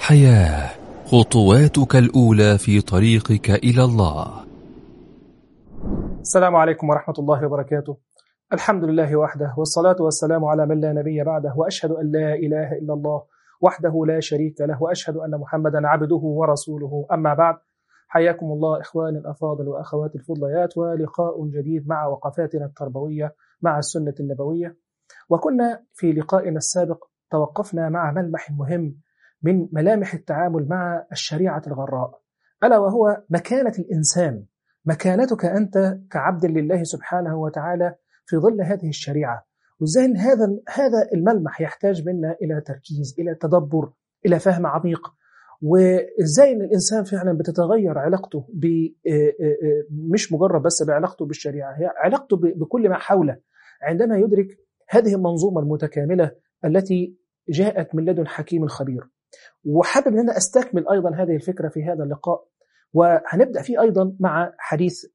حياه خطواتك الاولى في طريقك الى الله السلام عليكم ورحمه الله وبركاته الحمد لله وحده والصلاه والسلام على من لا نبي بعده واشهد ان لا اله الا الله وحده لا شريك له واشهد ان محمدا عبده ورسوله اما بعد حياكم الله اخواني الافاضل واخواتي الفضليات ولقاء جديد مع وقفاتنا التربويه مع السنه النبويه وكنا في لقائنا السابق توقفنا مع ملمح مهم من ملامح التعامل مع الشريعه الغراء الا وهو مكانه الانسان مكانتك انت كعبد لله سبحانه وتعالى في ظل هذه الشريعه وازاي هذا هذا الملمح يحتاج منا الى تركيز الى تدبر الى فهم عميق وازاي ان الانسان فعلا بتتغير علاقته ب مش مجرد بس بعلاقته بالشريعه هي علاقته بكل ما حوله عندما يدرك هذه المنظومه المتكامله التي جاءت من لدن حكيم خبير وحابب ان انا استكمل ايضا هذه الفكره في هذا اللقاء وهنبدا فيه ايضا مع حديث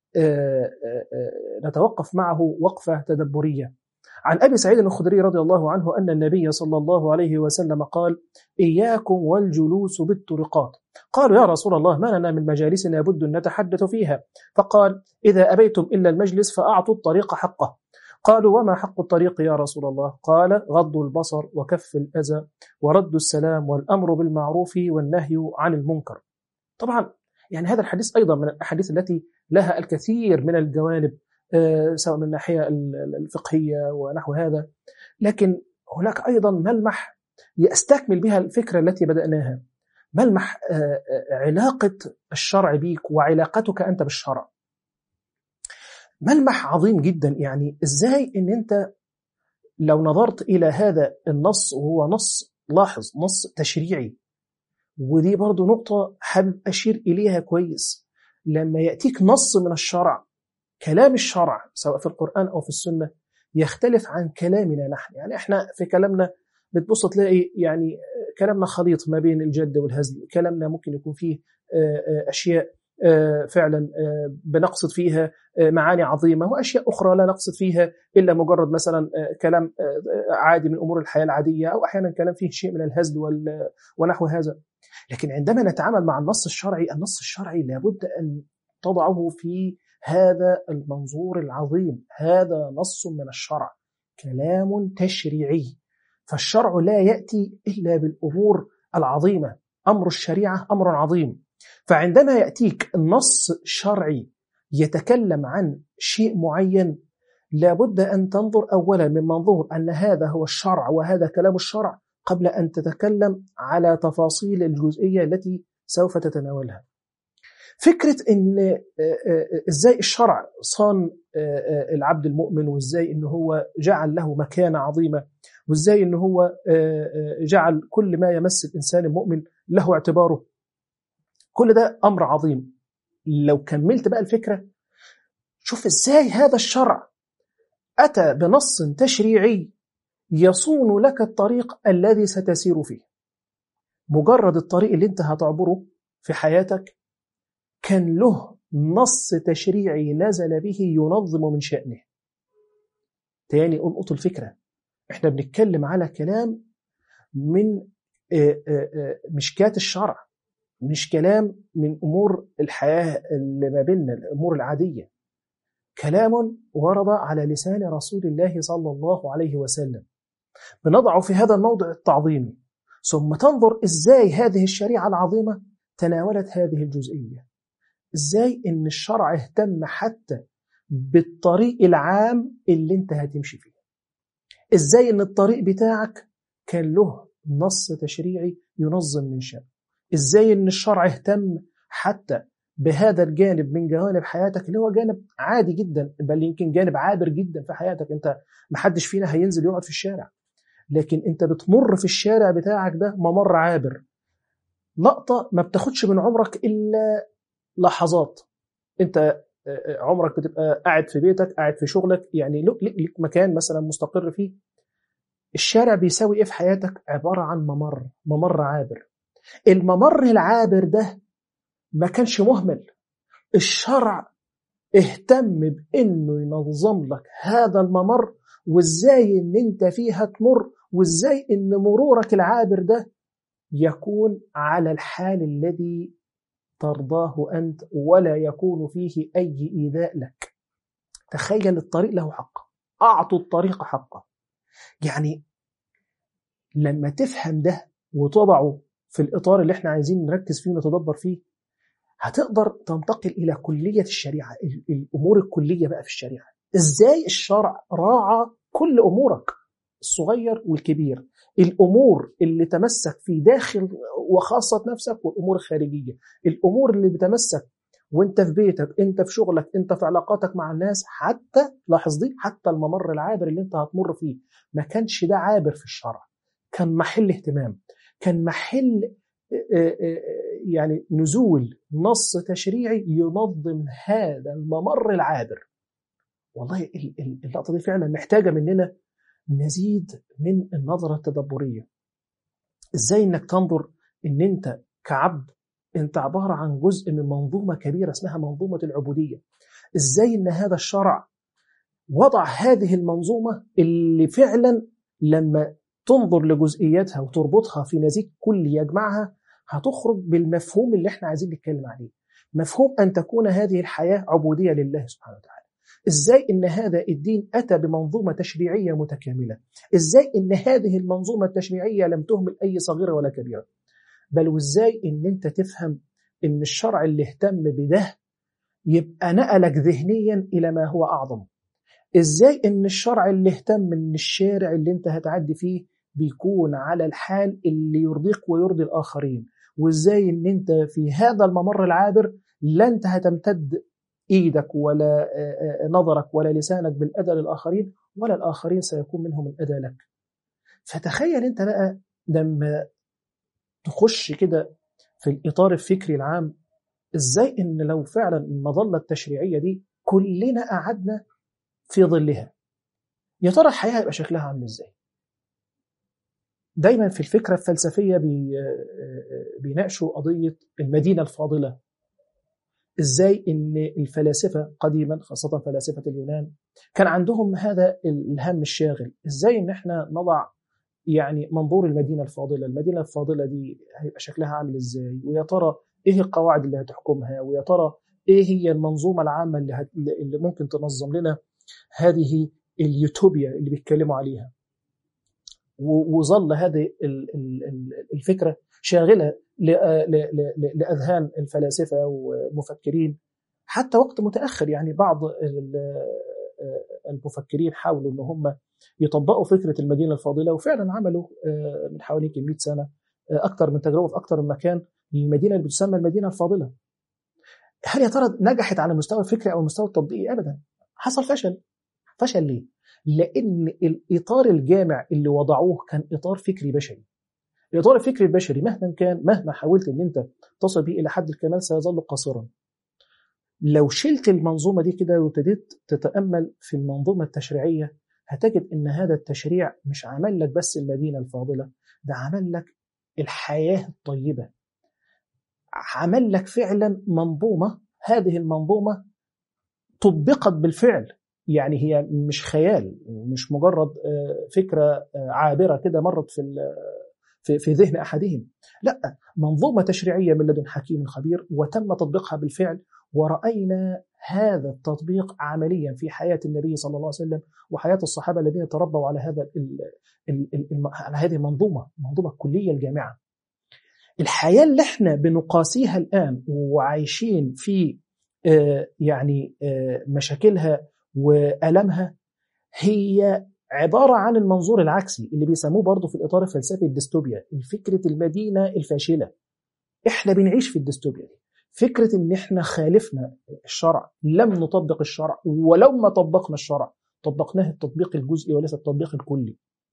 نتوقف معه وقفه تدبريه عن ابي سعيد الخدري رضي الله عنه ان النبي صلى الله عليه وسلم قال: اياكم والجلوس بالطرقات. قالوا يا رسول الله ما لنا من مجالس بد نتحدث فيها، فقال: اذا ابيتم الا المجلس فاعطوا الطريق حقه. قالوا وما حق الطريق يا رسول الله؟ قال: غض البصر وكف الاذى ورد السلام والامر بالمعروف والنهي عن المنكر. طبعا يعني هذا الحديث ايضا من الاحاديث التي لها الكثير من الجوانب سواء من الناحية الفقهية ونحو هذا لكن هناك أيضا ملمح يستكمل بها الفكرة التي بدأناها ملمح علاقة الشرع بيك وعلاقتك أنت بالشرع ملمح عظيم جدا يعني إزاي إن أنت لو نظرت إلى هذا النص وهو نص لاحظ نص تشريعي ودي برضو نقطة حابب أشير إليها كويس لما يأتيك نص من الشرع كلام الشرع سواء في القرآن أو في السنة يختلف عن كلامنا نحن يعني احنا في كلامنا بتبص تلاقي يعني كلامنا خليط ما بين الجد والهزل كلامنا ممكن يكون فيه أشياء فعلا بنقصد فيها معاني عظيمة وأشياء أخرى لا نقصد فيها إلا مجرد مثلا كلام عادي من أمور الحياة العادية أو أحيانا كلام فيه شيء من الهزل ونحو هذا لكن عندما نتعامل مع النص الشرعي النص الشرعي لابد أن تضعه في هذا المنظور العظيم هذا نص من الشرع كلام تشريعي فالشرع لا ياتي الا بالامور العظيمه امر الشريعه امر عظيم فعندما ياتيك النص الشرعي يتكلم عن شيء معين لابد ان تنظر اولا من منظور ان هذا هو الشرع وهذا كلام الشرع قبل ان تتكلم على تفاصيل الجزئيه التي سوف تتناولها فكرة إن إزاي الشرع صان العبد المؤمن وإزاي إن هو جعل له مكانة عظيمة وإزاي إن هو جعل كل ما يمس الإنسان المؤمن له اعتباره كل ده أمر عظيم لو كملت بقى الفكرة شوف إزاي هذا الشرع أتى بنص تشريعي يصون لك الطريق الذي ستسير فيه مجرد الطريق اللي انت هتعبره في حياتك كان له نص تشريعي نزل به ينظم من شأنه تاني ألقط الفكرة احنا بنتكلم على كلام من مشكات الشرع مش كلام من أمور الحياة اللي ما بيننا الأمور العادية كلام ورد على لسان رسول الله صلى الله عليه وسلم بنضعه في هذا الموضع التعظيمي ثم تنظر إزاي هذه الشريعة العظيمة تناولت هذه الجزئية ازاي ان الشرع اهتم حتى بالطريق العام اللي انت هتمشي فيه ازاي ان الطريق بتاعك كان له نص تشريعي ينظم من شأنه ازاي ان الشرع اهتم حتى بهذا الجانب من جوانب حياتك اللي هو جانب عادي جدا بل يمكن جانب عابر جدا في حياتك انت محدش فينا هينزل يقعد في الشارع لكن انت بتمر في الشارع بتاعك ده ممر عابر لقطة ما بتاخدش من عمرك إلا لحظات انت عمرك بتبقى قاعد في بيتك قاعد في شغلك يعني لك مكان مثلا مستقر فيه الشارع بيساوي ايه في حياتك عبارة عن ممر ممر عابر الممر العابر ده ما كانش مهمل الشرع اهتم بانه ينظم لك هذا الممر وازاي ان انت فيها تمر وازاي ان مرورك العابر ده يكون على الحال الذي ترضاه أنت ولا يكون فيه أي إيذاء لك تخيل الطريق له حق أعطوا الطريق حقه يعني لما تفهم ده وتضعه في الإطار اللي احنا عايزين نركز فيه ونتدبر فيه هتقدر تنتقل إلى كلية الشريعة الأمور الكلية بقى في الشريعة إزاي الشرع راعى كل أمورك الصغير والكبير الأمور اللي تمسك في داخل وخاصة نفسك والأمور الخارجية الأمور اللي بتمسك وانت في بيتك انت في شغلك انت في علاقاتك مع الناس حتى لاحظ دي حتى الممر العابر اللي انت هتمر فيه ما كانش ده عابر في الشرع كان محل اهتمام كان محل يعني نزول نص تشريعي ينظم هذا الممر العابر والله اللقطة دي فعلا محتاجة مننا مزيد من النظرة التدبرية ازاي انك تنظر ان انت كعبد انت عبارة عن جزء من منظومة كبيرة اسمها منظومة العبودية ازاي ان هذا الشرع وضع هذه المنظومة اللي فعلا لما تنظر لجزئياتها وتربطها في نسيج كلي يجمعها هتخرج بالمفهوم اللي احنا عايزين نتكلم عليه مفهوم أن تكون هذه الحياة عبودية لله سبحانه وتعالى ازاي ان هذا الدين اتى بمنظومه تشريعيه متكامله ازاي ان هذه المنظومه التشريعيه لم تهمل اي صغيره ولا كبيره بل وازاي ان انت تفهم ان الشرع اللي اهتم بده يبقى نقلك ذهنيا الى ما هو اعظم ازاي ان الشرع اللي اهتم ان الشارع اللي انت هتعدي فيه بيكون على الحال اللي يرضيك ويرضي الاخرين وازاي ان انت في هذا الممر العابر لا انت هتمتد ايدك ولا نظرك ولا لسانك بالاذى للاخرين ولا الاخرين سيكون منهم الاذى لك فتخيل انت بقى لما تخش كده في الاطار الفكري العام ازاي ان لو فعلا المظله التشريعيه دي كلنا قعدنا في ظلها يا ترى الحياه هيبقى شكلها عامل ازاي دايما في الفكره الفلسفيه بي بيناقشوا قضيه المدينه الفاضله ازاي ان الفلاسفه قديما خاصه فلاسفه اليونان كان عندهم هذا الهم الشاغل ازاي ان احنا نضع يعني منظور المدينه الفاضله المدينه الفاضله دي هيبقى شكلها عامل ازاي ويا ترى ايه القواعد اللي هتحكمها ويا ترى ايه هي المنظومه العامه اللي, هت... اللي ممكن تنظم لنا هذه اليوتوبيا اللي بيتكلموا عليها وظل هذه الفكره شاغله لاذهان الفلاسفه ومفكرين حتى وقت متاخر يعني بعض المفكرين حاولوا ان هم يطبقوا فكره المدينه الفاضله وفعلا عملوا من حوالي 100 سنه اكثر من تجربه في اكثر من مكان للمدينه اللي بتسمى المدينه الفاضله. هل يا ترى نجحت على المستوى الفكري او المستوى التطبيقي؟ ابدا. حصل فشل. فشل ليه؟ لان الاطار الجامع اللي وضعوه كان اطار فكري بشري. الاطار الفكري البشري مهما كان مهما حاولت ان انت تصل به الى حد الكمال سيظل قاصرا. لو شلت المنظومه دي كده وابتديت تتامل في المنظومه التشريعيه هتجد ان هذا التشريع مش عمل لك بس المدينه الفاضله ده عمل لك الحياه الطيبه عمل لك فعلا منظومه هذه المنظومه طبقت بالفعل يعني هي مش خيال مش مجرد فكره عابره كده مرت في في في ذهن احدهم لا منظومه تشريعيه من لدن حكيم خبير وتم تطبيقها بالفعل ورأينا هذا التطبيق عمليا في حياة النبي صلى الله عليه وسلم وحياة الصحابة الذين تربوا على هذا ال ال ال على هذه المنظومة المنظومة الكلية الجامعة الحياة اللي احنا بنقاسيها الآن وعايشين في آه يعني آه مشاكلها وألمها هي عبارة عن المنظور العكسي اللي بيسموه برضه في الإطار الفلسفي الديستوبيا الفكرة المدينة الفاشلة احنا بنعيش في الديستوبيا دي فكرة ان احنا خالفنا الشرع لم نطبق الشرع ولو ما طبقنا الشرع طبقناه التطبيق الجزئي وليس التطبيق الكلي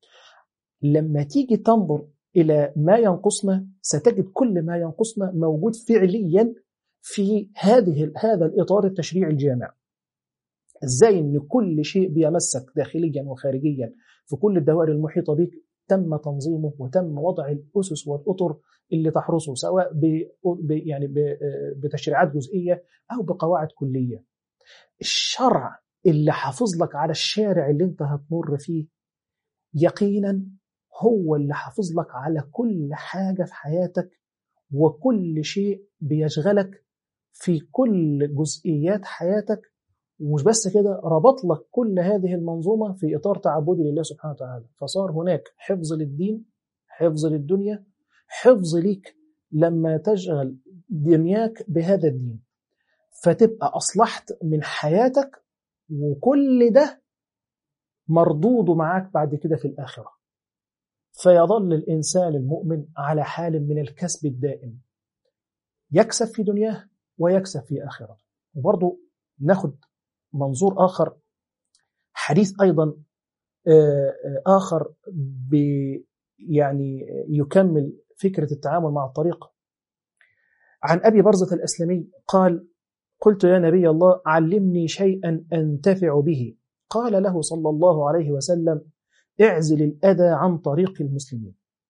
لما تيجي تنظر إلى ما ينقصنا ستجد كل ما ينقصنا موجود فعليا في هذه هذا الإطار التشريعي الجامع ازاي ان كل شيء بيمسك داخليا وخارجيا في كل الدوائر المحيطة بك تم تنظيمه وتم وضع الأسس والأطر اللي تحرسه سواء ب يعني بتشريعات جزئيه او بقواعد كليه. الشرع اللي حافظ لك على الشارع اللي انت هتمر فيه يقينا هو اللي حافظ لك على كل حاجة في حياتك وكل شيء بيشغلك في كل جزئيات حياتك ومش بس كده ربط لك كل هذه المنظومة في إطار تعبدي لله سبحانه وتعالى فصار هناك حفظ للدين حفظ للدنيا حفظ ليك لما تشغل دنياك بهذا الدين فتبقى أصلحت من حياتك وكل ده مردود معاك بعد كده في الآخرة فيظل الإنسان المؤمن على حال من الكسب الدائم يكسب في دنياه ويكسب في آخرته وبرضه ناخد منظور آخر حديث أيضا آخر يعني يكمل فكرة التعامل مع الطريق عن أبي برزة الأسلمي قال قلت يا نبي الله علمني شيئا أنتفع به قال له صلى الله عليه وسلم اعزل الأذى عن طريق المسلمين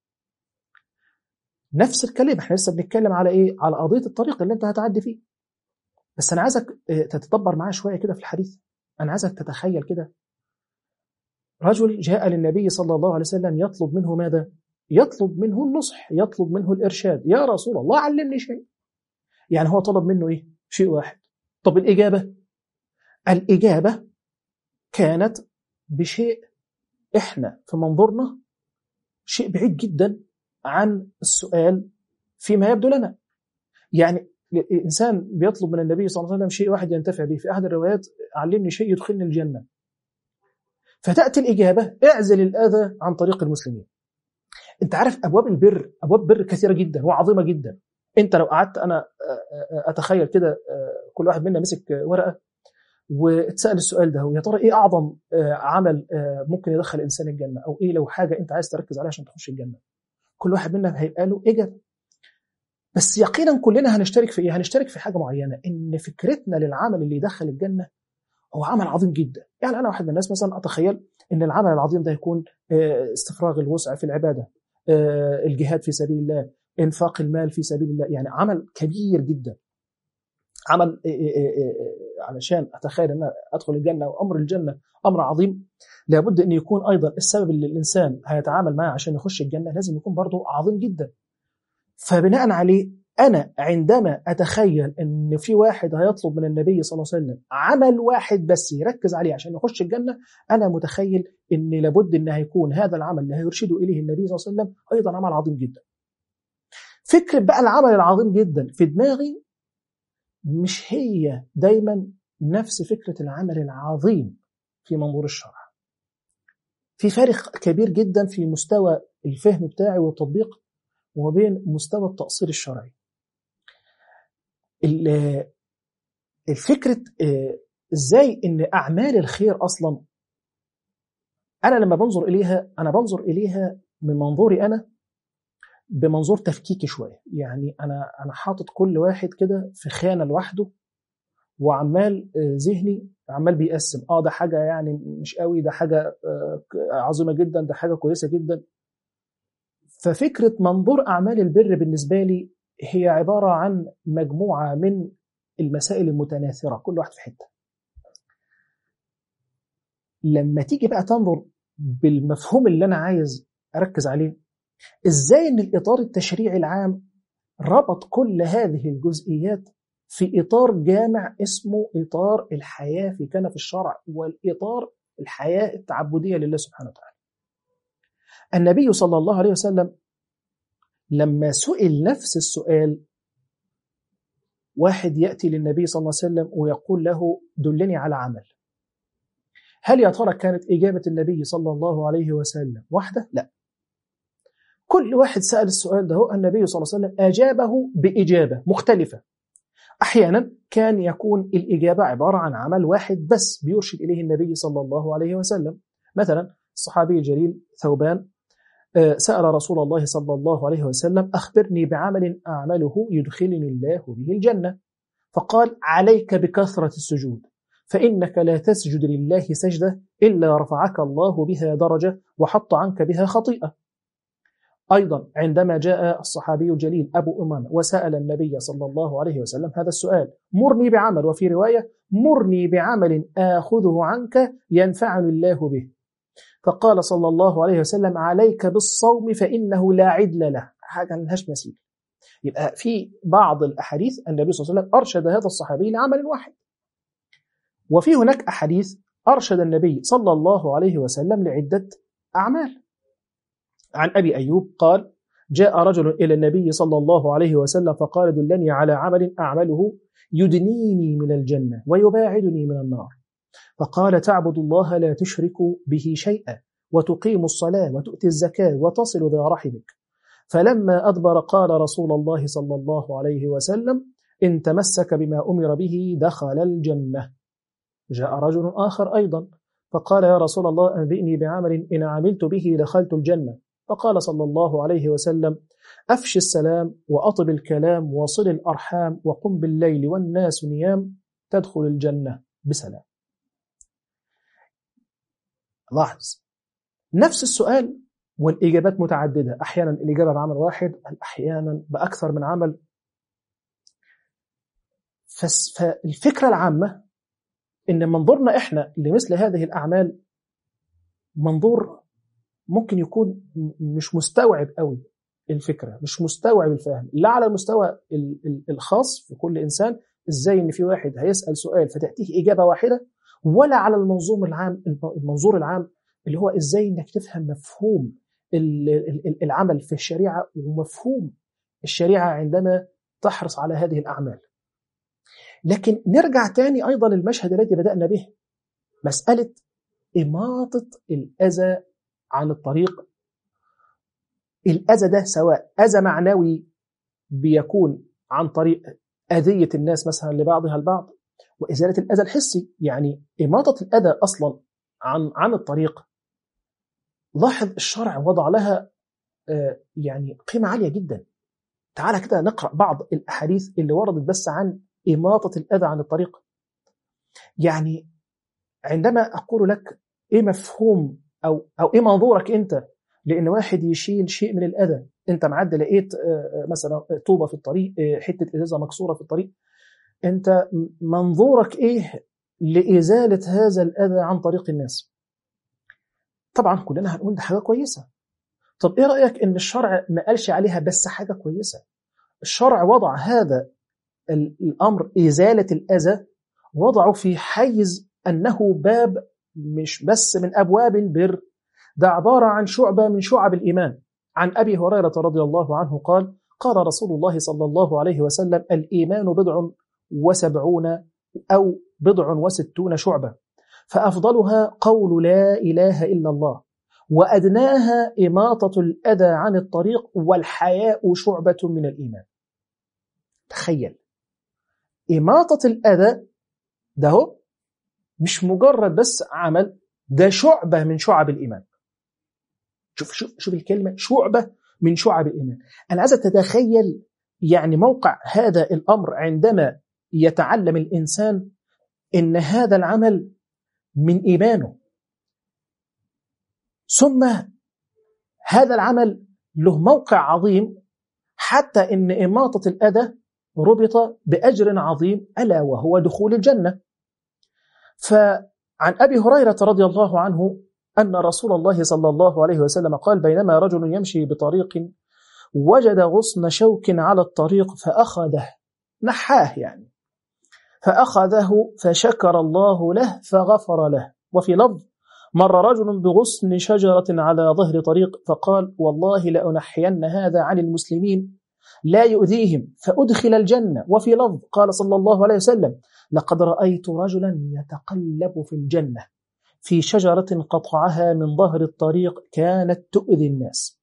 نفس الكلمة احنا لسه بنتكلم على ايه على قضية الطريق اللي انت هتعدي فيه بس انا عايزك تتدبر معايا شوية كده في الحديث انا عايزك تتخيل كده رجل جاء للنبي صلى الله عليه وسلم يطلب منه ماذا يطلب منه النصح يطلب منه الإرشاد يا رسول الله علمني شيء يعني هو طلب منه إيه شيء واحد طب الإجابة الإجابة كانت بشيء إحنا في منظورنا شيء بعيد جدا عن السؤال فيما يبدو لنا يعني الإنسان بيطلب من النبي صلى الله عليه وسلم شيء واحد ينتفع به في أحد الروايات علمني شيء يدخلني الجنة فتأتي الإجابة اعزل الأذى عن طريق المسلمين انت عارف ابواب البر ابواب بر كثيره جدا وعظيمه جدا انت لو قعدت انا اتخيل كده كل واحد منا مسك ورقه واتسال السؤال ده ويا ترى ايه اعظم عمل ممكن يدخل الانسان الجنه او ايه لو حاجه انت عايز تركز عليها عشان تخش الجنه كل واحد منا هيبقى له اجابه بس يقينا كلنا هنشترك في ايه هنشترك في حاجه معينه ان فكرتنا للعمل اللي يدخل الجنه هو عمل عظيم جدا يعني انا واحد من الناس مثلا اتخيل ان العمل العظيم ده يكون استفراغ الوسع في العباده الجهاد في سبيل الله انفاق المال في سبيل الله يعني عمل كبير جدا عمل علشان اتخيل ان ادخل الجنه وامر الجنه امر عظيم لابد ان يكون ايضا السبب اللي الانسان هيتعامل معاه عشان يخش الجنه لازم يكون برضه عظيم جدا فبناء عليه انا عندما اتخيل ان في واحد هيطلب من النبي صلى الله عليه وسلم عمل واحد بس يركز عليه عشان يخش الجنه انا متخيل ان لابد ان هيكون هذا العمل اللي هيرشده اليه النبي صلى الله عليه وسلم ايضا عمل عظيم جدا فكره بقى العمل العظيم جدا في دماغي مش هي دايما نفس فكره العمل العظيم في منظور الشرع في فارق كبير جدا في مستوى الفهم بتاعي والتطبيق وبين مستوى التأصيل الشرعي الفكرة ازاي ان اعمال الخير اصلا انا لما بنظر اليها انا بنظر اليها من منظوري انا بمنظور تفكيكي شويه يعني انا انا حاطط كل واحد كده في خانه لوحده وعمال ذهني عمال بيقسم اه ده حاجه يعني مش قوي ده حاجه عظيمه جدا ده حاجه كويسه جدا ففكره منظور اعمال البر بالنسبه لي هي عباره عن مجموعه من المسائل المتناثره كل واحد في حته لما تيجي بقى تنظر بالمفهوم اللي انا عايز اركز عليه ازاي ان الاطار التشريعي العام ربط كل هذه الجزئيات في اطار جامع اسمه اطار الحياه في كنف الشرع والاطار الحياه التعبديه لله سبحانه وتعالى. النبي صلى الله عليه وسلم لما سئل نفس السؤال واحد ياتي للنبي صلى الله عليه وسلم ويقول له دلني على عمل. هل يا ترى كانت اجابه النبي صلى الله عليه وسلم واحده؟ لا. كل واحد سأل السؤال ده النبي صلى الله عليه وسلم أجابه بإجابة مختلفة أحيانا كان يكون الإجابة عبارة عن عمل واحد بس بيرشد إليه النبي صلى الله عليه وسلم مثلا الصحابي الجليل ثوبان سأل رسول الله صلى الله عليه وسلم أخبرني بعمل أعمله يدخلني الله به الجنة فقال عليك بكثرة السجود فإنك لا تسجد لله سجدة إلا رفعك الله بها درجة وحط عنك بها خطيئة أيضا عندما جاء الصحابي الجليل أبو أمامة وسأل النبي صلى الله عليه وسلم هذا السؤال مرني بعمل وفي رواية مرني بعمل آخذه عنك ينفعني الله به فقال صلى الله عليه وسلم عليك بالصوم فإنه لا عدل له حاجة لهاش مثيل يبقى في بعض الأحاديث النبي صلى الله عليه وسلم أرشد هذا الصحابي لعمل واحد وفي هناك أحاديث أرشد النبي صلى الله عليه وسلم لعدة أعمال عن أبي أيوب قال جاء رجل إلى النبي صلى الله عليه وسلم فقال دلني على عمل أعمله يدنيني من الجنة ويباعدني من النار فقال تعبد الله لا تشرك به شيئا وتقيم الصلاة وتؤتي الزكاة وتصل ذا رحمك فلما أدبر قال رسول الله صلى الله عليه وسلم إن تمسك بما أمر به دخل الجنة جاء رجل آخر أيضا فقال يا رسول الله أنبئني بعمل إن عملت به دخلت الجنة فقال صلى الله عليه وسلم أفش السلام وأطب الكلام وصل الأرحام وقم بالليل والناس نيام تدخل الجنة بسلام لاحظ نفس السؤال والإجابات متعددة أحيانا الإجابة بعمل واحد أحيانا بأكثر من عمل فالفكرة العامة إن منظورنا إحنا لمثل هذه الأعمال منظور ممكن يكون مش مستوعب قوي الفكرة مش مستوعب الفهم لا على المستوى الخاص في كل إنسان إزاي إن في واحد هيسأل سؤال فتأتيه إجابة واحدة ولا على المنظوم العام المنظور العام اللي هو إزاي إنك تفهم مفهوم العمل في الشريعة ومفهوم الشريعة عندما تحرص على هذه الأعمال لكن نرجع تاني أيضا للمشهد الذي بدأنا به مسألة إماطة الأذى عن الطريق الأذى ده سواء أذى معنوي بيكون عن طريق أذية الناس مثلا لبعضها البعض وإزالة الأذى الحسي يعني إماطة الأذى أصلا عن عن الطريق لاحظ الشرع وضع لها يعني قيمة عالية جدا تعالى كده نقرأ بعض الأحاديث اللي وردت بس عن إماطة الأذى عن الطريق يعني عندما أقول لك إيه مفهوم أو, أو إيه منظورك أنت لأن واحد يشيل شيء من الأذى أنت معدي لقيت مثلا طوبة في الطريق حتة إزازة مكسورة في الطريق أنت منظورك إيه لإزالة هذا الأذى عن طريق الناس طبعا كلنا هنقول ده حاجة كويسة طب إيه رأيك إن الشرع ما قالش عليها بس حاجة كويسة الشرع وضع هذا الأمر إزالة الأذى وضعه في حيز أنه باب مش بس من أبواب البر ده عبارة عن شعبة من شعب الإيمان عن أبي هريرة رضي الله عنه قال قال رسول الله صلى الله عليه وسلم الإيمان بضع وسبعون أو بضع وستون شعبة فأفضلها قول لا إله إلا الله وأدناها إماطة الأذى عن الطريق والحياء شعبة من الإيمان تخيل إماطة الأذى ده هو مش مجرد بس عمل ده شعبة من شعب الإيمان شوف شوف شوف الكلمة شعبة من شعب الإيمان أنا عايز تتخيل يعني موقع هذا الأمر عندما يتعلم الإنسان إن هذا العمل من إيمانه ثم هذا العمل له موقع عظيم حتى إن إماطة الأذى ربط بأجر عظيم ألا وهو دخول الجنة فعن أبي هريرة رضي الله عنه أن رسول الله صلى الله عليه وسلم قال بينما رجل يمشي بطريق وجد غصن شوك على الطريق فأخذه نحاه يعني فأخذه فشكر الله له فغفر له وفي لفظ مر رجل بغصن شجرة على ظهر طريق فقال والله لأنحين هذا عن المسلمين لا يؤذيهم فأدخل الجنة وفي لفظ قال صلى الله عليه وسلم لقد رأيت رجلا يتقلب في الجنة في شجرة قطعها من ظهر الطريق كانت تؤذي الناس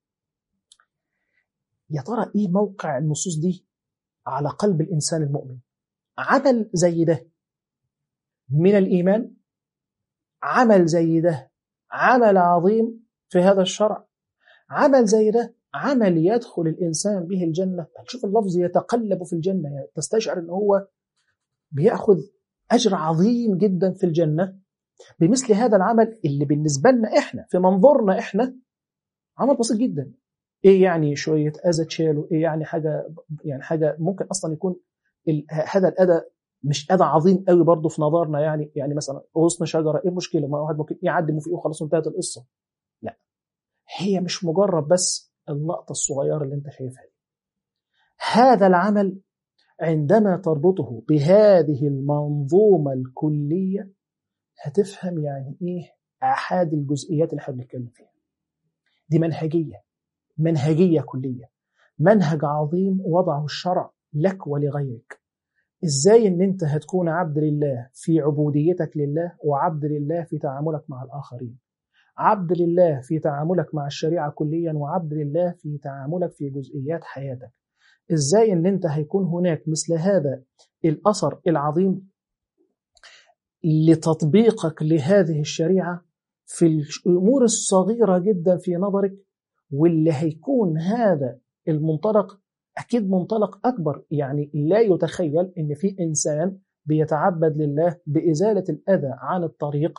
يا ترى إيه موقع النصوص دي على قلب الإنسان المؤمن عمل زي ده من الإيمان عمل زي ده عمل عظيم في هذا الشرع عمل زي ده عمل يدخل الإنسان به الجنة شوف اللفظ يتقلب في الجنة يعني تستشعر أنه هو بيأخذ أجر عظيم جدا في الجنة بمثل هذا العمل اللي بالنسبة لنا إحنا في منظورنا إحنا عمل بسيط جدا إيه يعني شوية أذى تشاله إيه يعني حاجة يعني حاجة ممكن أصلا يكون هذا الأذى مش أذى عظيم قوي برضه في نظرنا يعني يعني مثلا غصن شجرة إيه المشكلة ما واحد ممكن يعدي فيه وخلاص انتهت القصة لا هي مش مجرد بس اللقطة الصغيرة اللي أنت شايفها دي هذا العمل عندما تربطه بهذه المنظومة الكلية هتفهم يعني إيه أحد الجزئيات اللي احنا بنتكلم فيها دي منهجية منهجية كلية منهج عظيم وضعه الشرع لك ولغيرك ازاي ان انت هتكون عبد لله في عبوديتك لله وعبد لله في تعاملك مع الاخرين عبد لله في تعاملك مع الشريعة كليا وعبد لله في تعاملك في جزئيات حياتك ازاي ان انت هيكون هناك مثل هذا الاثر العظيم لتطبيقك لهذه الشريعة في الامور الصغيرة جدا في نظرك واللي هيكون هذا المنطلق أكيد منطلق أكبر يعني لا يتخيل أن في إنسان بيتعبد لله بإزالة الأذى عن الطريق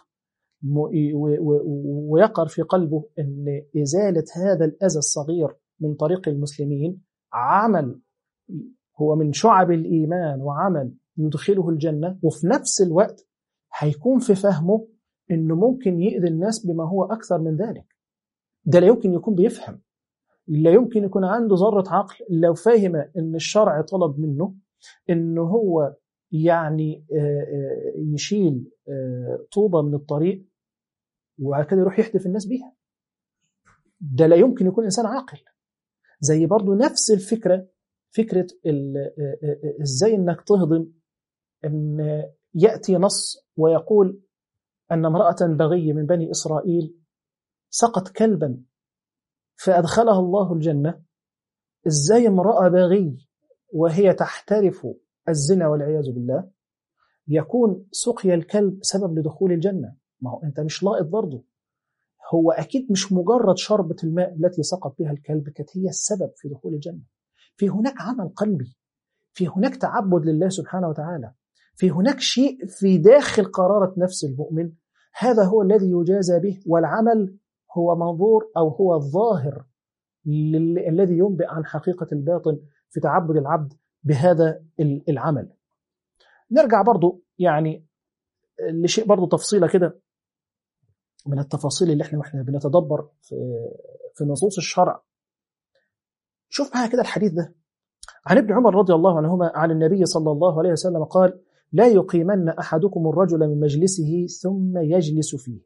ويقر في قلبه أن إزالة هذا الأذى الصغير من طريق المسلمين عمل هو من شعب الإيمان وعمل يدخله الجنة وفي نفس الوقت هيكون في فهمه أنه ممكن يؤذي الناس بما هو أكثر من ذلك ده لا يمكن يكون بيفهم لا يمكن يكون عنده ذرة عقل لو فهم ان الشرع طلب منه ان هو يعني يشيل طوبة من الطريق وبعد كده يروح يحدف الناس بيها ده لا يمكن يكون إنسان عاقل زي برضو نفس الفكرة فكرة ازاي انك تهضم ان يأتي نص ويقول أن امرأة بغي من بني إسرائيل سقط كلبا فأدخلها الله الجنة إزاي امرأة باغي وهي تحترف الزنا والعياذ بالله يكون سقيا الكلب سبب لدخول الجنة ما هو أنت مش لاقط برضه هو أكيد مش مجرد شربة الماء التي سقط بها الكلب كانت هي السبب في دخول الجنة في هناك عمل قلبي في هناك تعبد لله سبحانه وتعالى في هناك شيء في داخل قرارة نفس المؤمن هذا هو الذي يجازى به والعمل هو منظور أو هو الظاهر الذي ينبئ عن حقيقة الباطن في تعبد العبد بهذا العمل نرجع برضو يعني لشيء برضو تفصيلة كده من التفاصيل اللي احنا واحنا بنتدبر في, في نصوص الشرع شوف معايا كده الحديث ده عن ابن عمر رضي الله عنهما عن النبي صلى الله عليه وسلم قال لا يقيمن أحدكم الرجل من مجلسه ثم يجلس فيه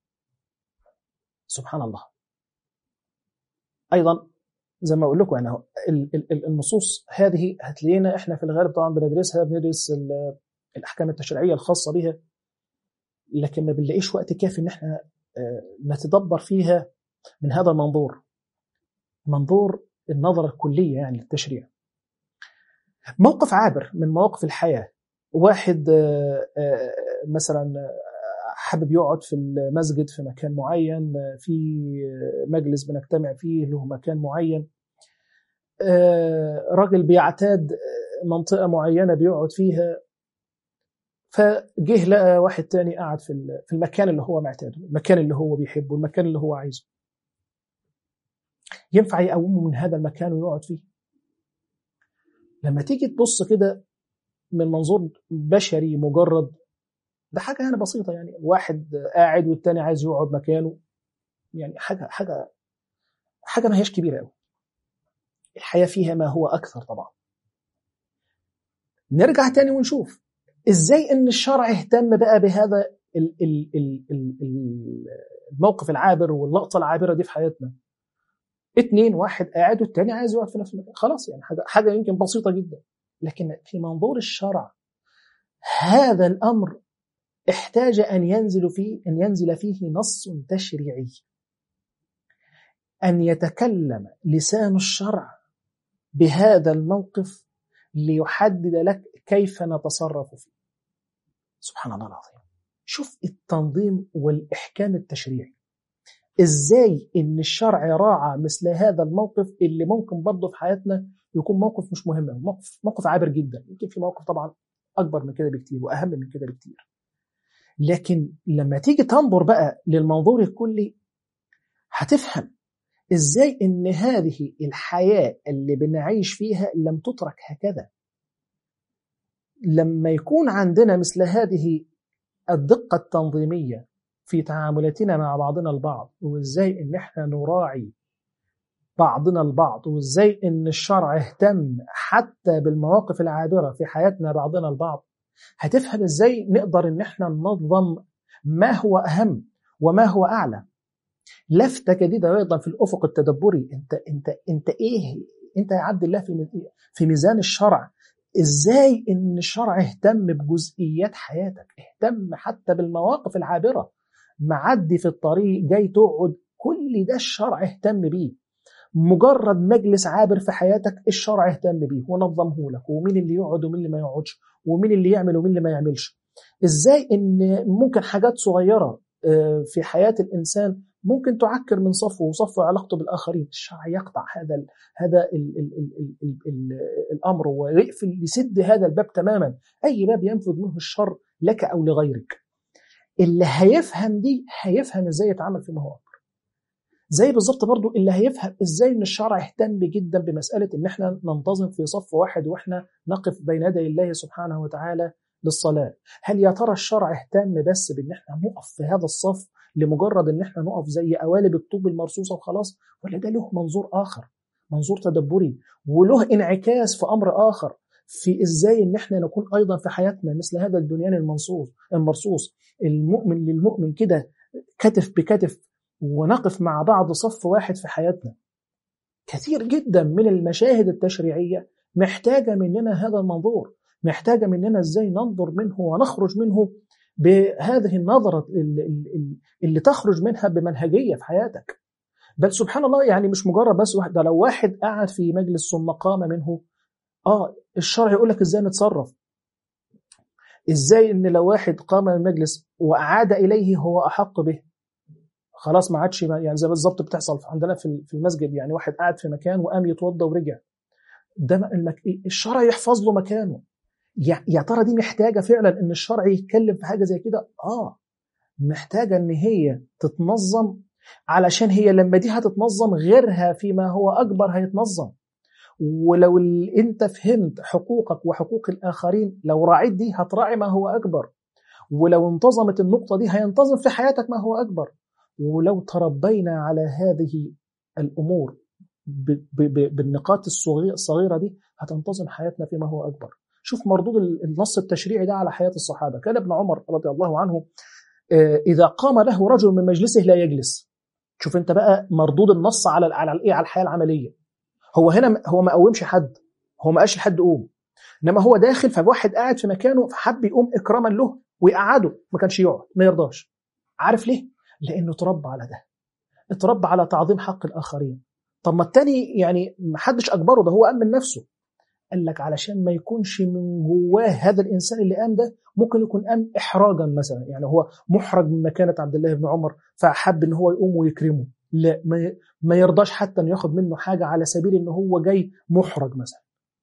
سبحان الله أيضا زي ما أقول لكم يعني النصوص هذه هتلاقينا إحنا في الغالب طبعا بندرسها بندرس الأحكام التشريعية الخاصة بها لكن ما بنلاقيش وقت كافي إن إحنا نتدبر فيها من هذا المنظور منظور النظرة الكلية يعني للتشريع موقف عابر من مواقف الحياة واحد مثلا حابب يقعد في المسجد في مكان معين في مجلس بنجتمع فيه له مكان معين راجل بيعتاد منطقة معينة بيقعد فيها فجه لقى واحد تاني قاعد في في المكان اللي هو معتاده المكان اللي هو بيحبه المكان اللي هو عايزه ينفع يقومه من هذا المكان ويقعد فيه لما تيجي تبص كده من منظور بشري مجرد ده حاجة يعني بسيطة يعني واحد قاعد والتاني عايز يقعد مكانه يعني حاجة حاجة حاجة ما هيش كبيرة قوي الحياة فيها ما هو أكثر طبعا نرجع تاني ونشوف ازاي ان الشرع اهتم بقى بهذا الموقف العابر واللقطة العابرة دي في حياتنا اتنين واحد قاعد والتاني عايز يقعد في نفس المكان خلاص يعني حاجة, حاجة يمكن بسيطة جدا لكن في منظور الشرع هذا الأمر احتاج أن ينزل فيه أن ينزل فيه نص تشريعي أن يتكلم لسان الشرع بهذا الموقف ليحدد لك كيف نتصرف فيه سبحان الله العظيم شوف التنظيم والإحكام التشريعي إزاي إن الشرع راعى مثل هذا الموقف اللي ممكن برضه في حياتنا يكون موقف مش مهم موقف موقف عابر جدا يمكن في موقف طبعا أكبر من كده بكتير وأهم من كده بكتير لكن لما تيجي تنظر بقى للمنظور الكلي هتفهم ازاي ان هذه الحياة اللي بنعيش فيها لم تترك هكذا لما يكون عندنا مثل هذه الدقة التنظيمية في تعاملاتنا مع بعضنا البعض وإزاي إن إحنا نراعي بعضنا البعض وإزاي إن الشرع اهتم حتى بالمواقف العابرة في حياتنا بعضنا البعض هتفهم إزاي نقدر إن إحنا ننظم ما هو أهم وما هو أعلى لفتة جديدة أيضا في الأفق التدبري أنت أنت أنت إيه أنت يا عبد الله في في ميزان الشرع ازاي ان الشرع اهتم بجزئيات حياتك اهتم حتى بالمواقف العابره معدي في الطريق جاي تقعد كل ده الشرع اهتم بيه مجرد مجلس عابر في حياتك الشرع اهتم بيه ونظمه لك ومين اللي يقعد ومين اللي ما يقعدش ومين اللي يعمل ومين اللي ما يعملش ازاي ان ممكن حاجات صغيره في حياه الانسان ممكن تعكر من صفه وصفه علاقته بالاخرين الشرع يقطع هذا ال هذا ال ال ال ال ال الامر ويقفل يسد هذا الباب تماما اي باب ينفذ منه الشر لك او لغيرك اللي هيفهم دي هيفهم ازاي يتعامل في هو اكبر زي بالظبط برضو اللي هيفهم ازاي ان الشرع اهتم جدا بمساله ان احنا ننتظم في صف واحد واحنا نقف بين يدي الله سبحانه وتعالى للصلاه هل يا ترى الشرع اهتم بس بان احنا نقف في هذا الصف لمجرد ان احنا نقف زي قوالب الطوب المرصوصه وخلاص ولا ده له منظور اخر منظور تدبري وله انعكاس في امر اخر في ازاي ان احنا نكون ايضا في حياتنا مثل هذا البنيان المنصوص المرصوص المؤمن للمؤمن كده كتف بكتف ونقف مع بعض صف واحد في حياتنا كثير جدا من المشاهد التشريعيه محتاجه مننا هذا المنظور محتاجه مننا ازاي ننظر منه ونخرج منه بهذه النظرة اللي تخرج منها بمنهجية في حياتك بل سبحان الله يعني مش مجرد بس واحد ده لو واحد قعد في مجلس ثم قام منه اه الشرع يقول لك ازاي نتصرف ازاي ان لو واحد قام من المجلس وأعاد إليه هو أحق به خلاص ما عادش يعني زي بالظبط بتحصل عندنا في المسجد يعني واحد قاعد في مكان وقام يتوضى ورجع ده الشرع يحفظ له مكانه يا ترى دي محتاجه فعلا ان الشرع يتكلم في حاجه زي كده اه محتاجه ان هي تتنظم علشان هي لما دي هتتنظم غيرها فيما هو اكبر هيتنظم ولو انت فهمت حقوقك وحقوق الاخرين لو راعيت دي هتراعي ما هو اكبر ولو انتظمت النقطه دي هينتظم في حياتك ما هو اكبر ولو تربينا على هذه الامور بالنقاط الصغيره دي هتنتظم حياتنا فيما هو اكبر شوف مردود النص التشريعي ده على حياة الصحابة كان ابن عمر رضي الله عنه إذا قام له رجل من مجلسه لا يجلس شوف انت بقى مردود النص على على الايه على الحياه العمليه هو هنا هو ما قومش حد هو ما قالش لحد قوم انما هو داخل فواحد قاعد في مكانه فحب يقوم اكراما له ويقعده ما كانش يقعد ما يرضاش عارف ليه لانه اتربى على ده اتربى على تعظيم حق الاخرين طب ما التاني يعني ما حدش اجبره ده هو قام من نفسه قال لك علشان ما يكونش من جواه هذا الانسان اللي قام ده ممكن يكون قام احراجا مثلا يعني هو محرج من مكانه عبد الله بن عمر فحب ان هو يقوم ويكرمه لا ما يرضاش حتى انه ياخد منه حاجه على سبيل ان هو جاي محرج مثلا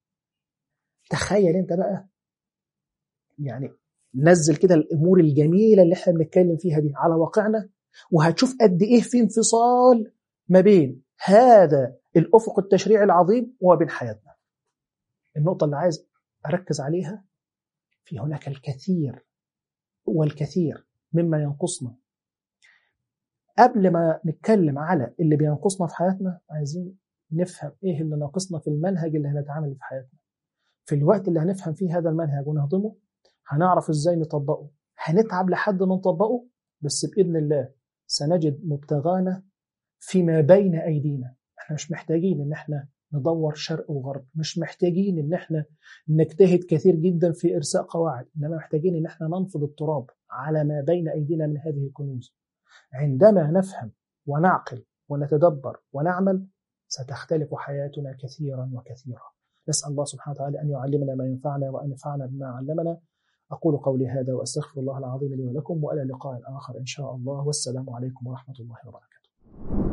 تخيل انت بقى يعني نزل كده الامور الجميله اللي احنا بنتكلم فيها دي على واقعنا وهتشوف قد ايه في انفصال ما بين هذا الافق التشريعي العظيم وما بين حياتنا النقطة اللي عايز أركز عليها في هناك الكثير والكثير مما ينقصنا قبل ما نتكلم على اللي بينقصنا في حياتنا عايزين نفهم ايه اللي ناقصنا في المنهج اللي هنتعامل في حياتنا في الوقت اللي هنفهم فيه هذا المنهج ونهضمه هنعرف ازاي نطبقه هنتعب لحد ما نطبقه بس بإذن الله سنجد مبتغانا فيما بين أيدينا احنا مش محتاجين ان احنا ندور شرق وغرب مش محتاجين ان احنا نجتهد كثير جدا في ارساء قواعد انما محتاجين ان احنا ننفض التراب على ما بين ايدينا من هذه الكنوز عندما نفهم ونعقل ونتدبر ونعمل ستختلف حياتنا كثيرا وكثيرا نسأل الله سبحانه وتعالى أن يعلمنا ما ينفعنا وأن ينفعنا بما علمنا أقول قولي هذا وأستغفر الله العظيم لي ولكم وإلى لقاء آخر إن شاء الله والسلام عليكم ورحمة الله وبركاته